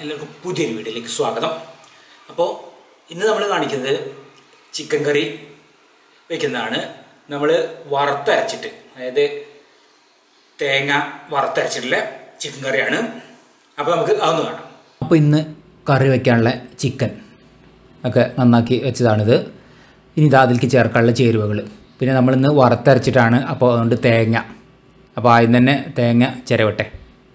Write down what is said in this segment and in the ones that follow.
എല്ലാവർക്കും പുതിയൊരു വീഡിയോയിലേക്ക് സ്വാഗതം അപ്പോൾ ഇന്ന് നമ്മൾ കാണിക്കുന്നത് ചിക്കൻ കറി വെക്കുന്നതാണ് നമ്മൾ വറുത്തരച്ചിട്ട് അതായത് തേങ്ങ വറുത്തരച്ചിട്ടുള്ള ചിക്കൻ കറിയാണ് അപ്പോൾ നമുക്ക് അതൊന്ന് കാണാം അപ്പോൾ ഇന്ന് കറി വയ്ക്കാനുള്ള ചിക്കൻ ഒക്കെ നന്നാക്കി വെച്ചതാണിത് ഇനി ഇത് അതിലേക്ക് ചേർക്കാനുള്ള ചേരുവകൾ പിന്നെ നമ്മളിന്ന് വറുത്തരച്ചിട്ടാണ് അപ്പോൾ അതുകൊണ്ട് തേങ്ങ അപ്പോൾ ആദ്യം തന്നെ തേങ്ങ ചിരവട്ടെ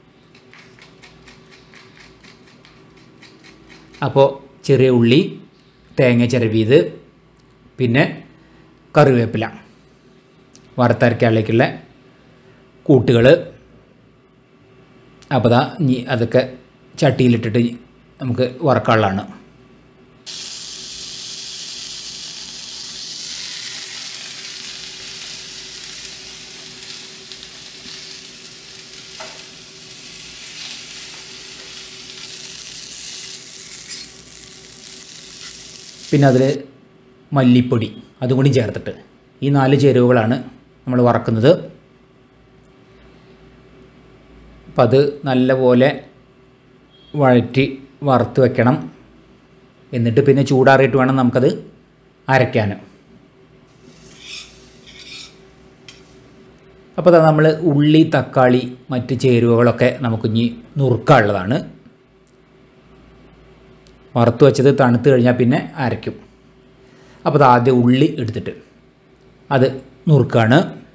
അപ്പോൾ ചെറിയ ഉള്ളി തേങ്ങ ചിരവിയത് പിന്നെ കറിവേപ്പില വറുത്തരയ്ക്കാനിലേക്കുള്ള കൂട്ടുകൾ അപ്പോൾ ദാ ഇനി അതൊക്കെ ചട്ടിയിലിട്ടിട്ട് നമുക്ക് വറക്കാനുള്ളതാണ് പിന്നെ അതിൽ മല്ലിപ്പൊടി അതും കൂടി ചേർത്തിട്ട് ഈ നാല് ചേരുവകളാണ് നമ്മൾ വറക്കുന്നത് അപ്പം അത് നല്ലപോലെ വഴറ്റി വറുത്ത് വെക്കണം എന്നിട്ട് പിന്നെ ചൂടാറിയിട്ട് വേണം നമുക്കത് അരയ്ക്കാൻ അപ്പോൾ നമ്മൾ ഉള്ളി തക്കാളി മറ്റ് ചേരുവകളൊക്കെ നമുക്കിനി നുറുക്കാനുള്ളതാണ് വറുത്ത് വെച്ചത് തണുത്ത് കഴിഞ്ഞാൽ പിന്നെ അരയ്ക്കും അപ്പോൾ അത് ആദ്യം ഉള്ളി എടുത്തിട്ട് അത് നുറുക്കാണ്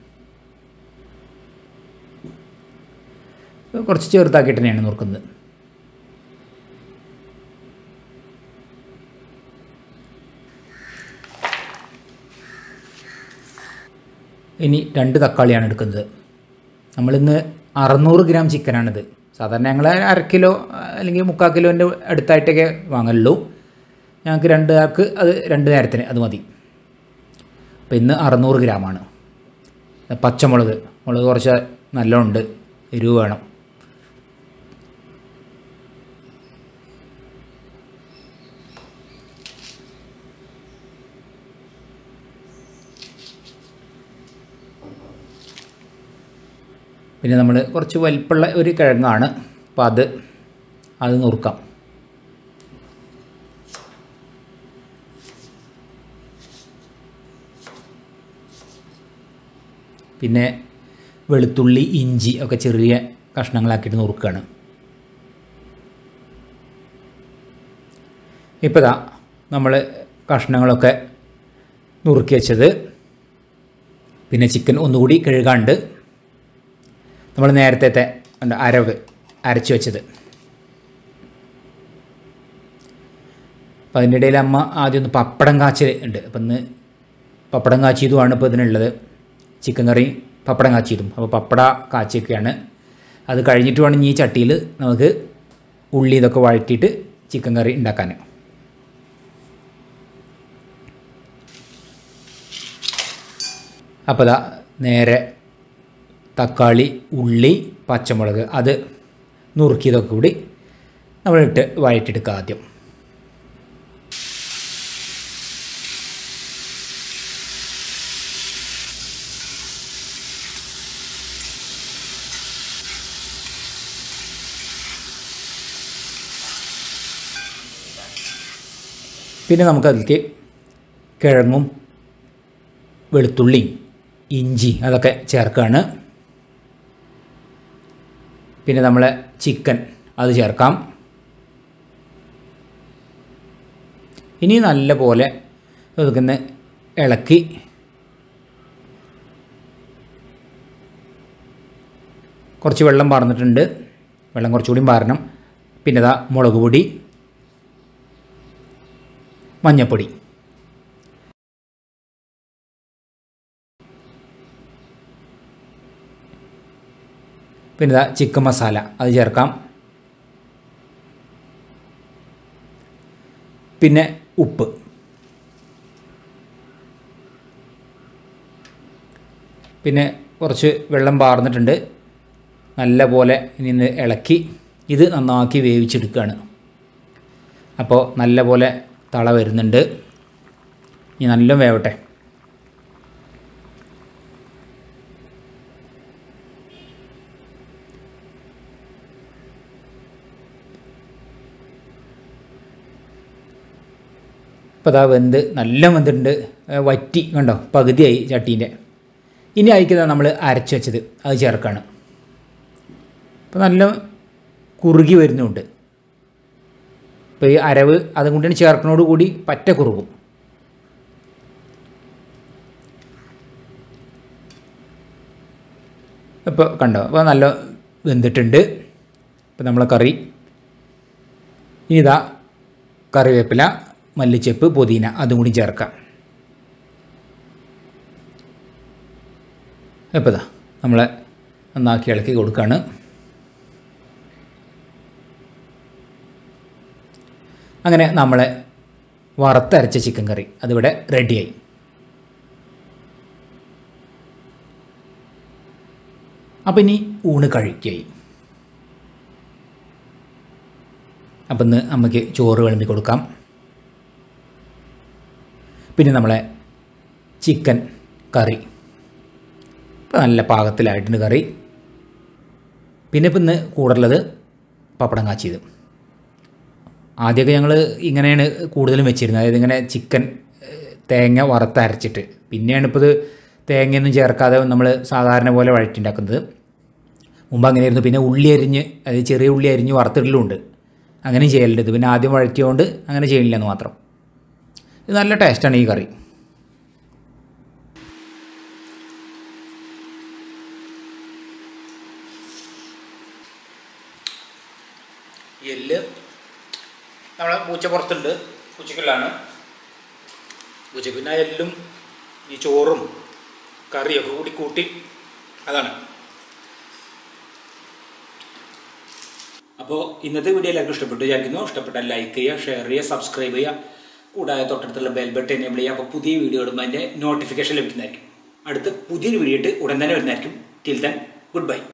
കുറച്ച് ചെറുതാക്കിയിട്ട് തന്നെയാണ് നുറുക്കുന്നത് ഇനി രണ്ട് തക്കാളിയാണ് എടുക്കുന്നത് നമ്മളിന്ന് അറുന്നൂറ് ഗ്രാം ചിക്കനാണിത് സാധാരണ ഞങ്ങൾ അര കിലോ അല്ലെങ്കിൽ മുക്കാൽ കിലോൻ്റെ അടുത്തായിട്ടൊക്കെ വാങ്ങലുള്ളൂ ഞങ്ങൾക്ക് രണ്ട് ആൾക്ക് അത് രണ്ട് നേരത്തിന് അത് മതി അപ്പോൾ ഇന്ന് അറുന്നൂറ് ഗ്രാമാണ് പച്ചമുളക് മുളക് കുറച്ച് നല്ലോണ്ട് എരിവ് വേണം പിന്നെ നമ്മൾ കുറച്ച് വലിപ്പമുള്ള ഒരു കിഴങ്ങാണ് അപ്പോൾ അത് അത് നുറുക്കാം പിന്നെ വെളുത്തുള്ളി ഇഞ്ചി ഒക്കെ ചെറിയ കഷ്ണങ്ങളാക്കിയിട്ട് നുറുക്കുകയാണ് ഇപ്പോൾ ഇതാ നമ്മൾ കഷ്ണങ്ങളൊക്കെ നുറുക്കി വെച്ചത് പിന്നെ ചിക്കൻ ഒന്നുകൂടി കഴുകാണ്ട് നമ്മൾ നേരത്തെ അരവ് അരച്ചു വെച്ചത് അപ്പോൾ അതിൻ്റെ ഇടയിൽ അമ്മ ആദ്യം ഒന്ന് പപ്പടം കാച്ചൽ ഉണ്ട് അപ്പം ഇന്ന് പപ്പടം കാച്ചിയതുമാണ് ഇപ്പോൾ ഇതിനുള്ളത് ചിക്കൻ കറി പപ്പടം കാച്ചിയതും അപ്പോൾ പപ്പട കാച്ചിയൊക്കെയാണ് അത് കഴിഞ്ഞിട്ട് വേണം ഈ ചട്ടിയിൽ നമുക്ക് ഉള്ളി ഇതൊക്കെ വഴറ്റിയിട്ട് ചിക്കൻ കറി ഉണ്ടാക്കാൻ അപ്പോൾ ദാ നേരെ തക്കാളി ഉള്ളി പച്ചമുളക് അത് നുറുക്കിയതൊക്കെ കൂടി നമ്മളിട്ട് വഴറ്റിയെടുക്കുക ആദ്യം പിന്നെ നമുക്കതിലേക്ക് കിഴങ്ങും വെളുത്തുള്ളിയും ഇഞ്ചി അതൊക്കെ ചേർക്കുകയാണ് പിന്നെ നമ്മളെ ചിക്കൻ അത് ചേർക്കാം ഇനി നല്ല പോലെ ഇതൊക്കെ ഇളക്കി കുറച്ച് വെള്ളം പാർന്നിട്ടുണ്ട് വെള്ളം കുറച്ചുകൂടി പാരണം പിന്നെ ഇതാ മുളക് പൊടി മഞ്ഞൾപ്പൊടി പിന്നെ ഇതാ ചിക്കൻ മസാല അത് ചേർക്കാം പിന്നെ ഉപ്പ് പിന്നെ കുറച്ച് വെള്ളം പാർന്നിട്ടുണ്ട് നല്ല പോലെ ഇനി ഒന്ന് ഇളക്കി ഇത് നന്നാക്കി വേവിച്ചെടുക്കുകയാണ് അപ്പോൾ നല്ല പോലെ തള വരുന്നുണ്ട് ഇനി നല്ല വേവട്ടെ ഇപ്പോൾ അതാ വെന്ത് നല്ല വെന്തിട്ടുണ്ട് ഏ, വറ്റി കണ്ടോ പകുതിയായി ചട്ടീൻ്റെ ഇനി അയക്കുന്നത് നമ്മൾ അരച്ച് വെച്ചത് അത് ചേർക്കാണ് ഇപ്പോൾ നല്ല കുറുകി വരുന്നുണ്ട് ഇപ്പോൾ ഈ അരവ് അതും കൊണ്ടാണ് ചേർക്കുന്നതോട് കൂടി പറ്റ കുറുകും ഇപ്പോൾ കണ്ടോ അപ്പോൾ നല്ല വെന്തിട്ടുണ്ട് ഇപ്പോൾ നമ്മളെ കറി ഇനി ഇതാ കറിവേപ്പില മല്ലിച്ചെപ്പ് പുതിന അതും കൂടി ചേർക്കാം ഇപ്പോൾ ഇതാ നമ്മൾ നന്നാക്കി ഇളക്കി കൊടുക്കുകയാണ് അങ്ങനെ നമ്മളെ വറുത്തരച്ച ചിക്കൻ കറി അതിവിടെ റെഡിയായി അപ്പം ഇനി ഊണ് കഴിക്കായി അപ്പം ഇന്ന് നമുക്ക് ചോറ് വിളമ്പി കൊടുക്കാം പിന്നെ നമ്മളെ ചിക്കൻ കറി ഇപ്പം നല്ല പാകത്തിലായിട്ടുണ്ട് കറി പിന്നെ ഇപ്പം ഇന്ന് കൂടുതലുള്ളത് പപ്പടം കാച്ചിയത് ആദ്യമൊക്കെ ഞങ്ങൾ ഇങ്ങനെയാണ് കൂടുതലും വെച്ചിരുന്നത് അതായത് ഇങ്ങനെ ചിക്കൻ ഏഹ്, തേങ്ങ വറുത്തരച്ചിട്ട് പിന്നെയാണ് ഇപ്പോൾ ഇത് തേങ്ങയൊന്നും ചേർക്കാതെ നമ്മൾ സാധാരണ പോലെ വഴറ്റുണ്ടാക്കുന്നത് മുമ്പ് അങ്ങനെയായിരുന്നു പിന്നെ ഉള്ളി അരിഞ്ഞ് അതായത് ചെറിയ ഉള്ളി അരിഞ്ഞ് വറുത്തിടലുണ്ട് അങ്ങനെയും ചെയ്യലുണ്ട് ഇത് പിന്നെ ആദ്യം വഴറ്റിയോണ്ട് അങ്ങനെ ചെയ്യില്ല എന്ന് മാത്രം ഇത് നല്ല ടേസ്റ്റാണ് ഈ കറി എല്ല് നമ്മളെ പൂച്ച പുറത്തുണ്ട് പൂച്ചക്കുള്ളിലാണ് പൂച്ച പിന്നെ ആ എല്ലും ഈ ചോറും കറിയൊക്കെ കൂടി കൂട്ടി അതാണ് അപ്പോൾ ഇന്നത്തെ വീഡിയോ എല്ലാവർക്കും ഇഷ്ടപ്പെട്ടു വിചാരിക്കുന്നു ഇഷ്ടപ്പെട്ടാൽ ലൈക്ക് ചെയ്യുക ഷെയർ ചെയ്യുക സബ്സ്ക്രൈബ് ചെയ്യുക കൂടാതെ തൊട്ടടുത്തുള്ള ബെൽ ബട്ടൺ എനേബിൾ ചെയ്യുക അപ്പോൾ പുതിയ വീഡിയോ ഇടുമ്പോൾ അതിൻ്റെ നോട്ടിഫിക്കേഷൻ ലഭിക്കുന്നതായിരിക്കും അടുത്ത് പുതിയൊരു വീഡിയോ ഇട്ട് ഉടൻ തന്നെ വരുന്നതായിരിക്കും ടിൽ ദൻ ഗുഡ് ബൈ